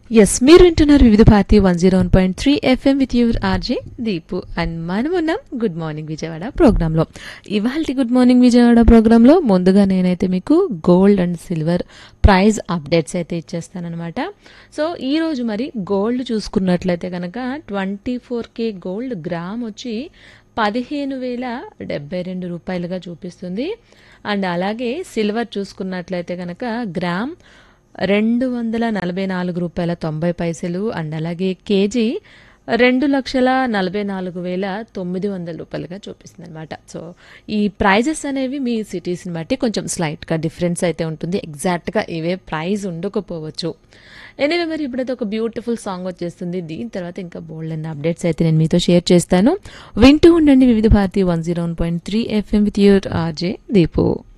yes మీరు వింటున్నారు Vividh Bharati one zero one point three FM with your RJ Deepu and మనం ఉన్నాం గుడ్ మార్నింగ్ విజయవాడ ప్రోగ్రాంలో ఇవాళ గుడ్ మార్నింగ్ విజయవాడ ప్రోగ్రాంలో ముందుగా నేనైతే మీకు gold and silver prize updates అయితే ఇచ్చేస్తానమాట సో ఈరోజు మరి గోల్డ్ చూసుకున్నట్లయితే కనుక twenty four K gold gram వచ్చి పదిహేను వేల డెబ్బై రెండు రూపాయలుగా చూపిస్తుంది అండ్ అలాగే సిల్వర్ చూసుకున్నట్లయితే కనుక గ్రామ్ రెండు వందల నలభై నాలుగు రూపాయల తొంభై పైసలు అండ్ అలాగే కేజీ రెండు లక్షల నలభై నాలుగు వేల తొమ్మిది వందల రూపాయలుగా చూపిస్తుంది అనమాట సో ఈ ప్రైజెస్ అనేవి మీ సిటీస్ని బట్టి కొంచెం స్లైట్గా డిఫరెన్స్ అయితే ఉంటుంది ఎగ్జాక్ట్గా ఇవే ప్రైస్ ఉండకపోవచ్చు ఎనివే మరి ఇప్పుడైతే ఒక బ్యూటిఫుల్ సాంగ్ వచ్చేస్తుంది దీని తర్వాత ఇంకా బోల్డ్ అన్న అప్డేట్స్ అయితే నేను మీతో షేర్ చేస్తాను వింటూ ఉండండి Vividh Bharati one zero one point three FM with your RJ Deepu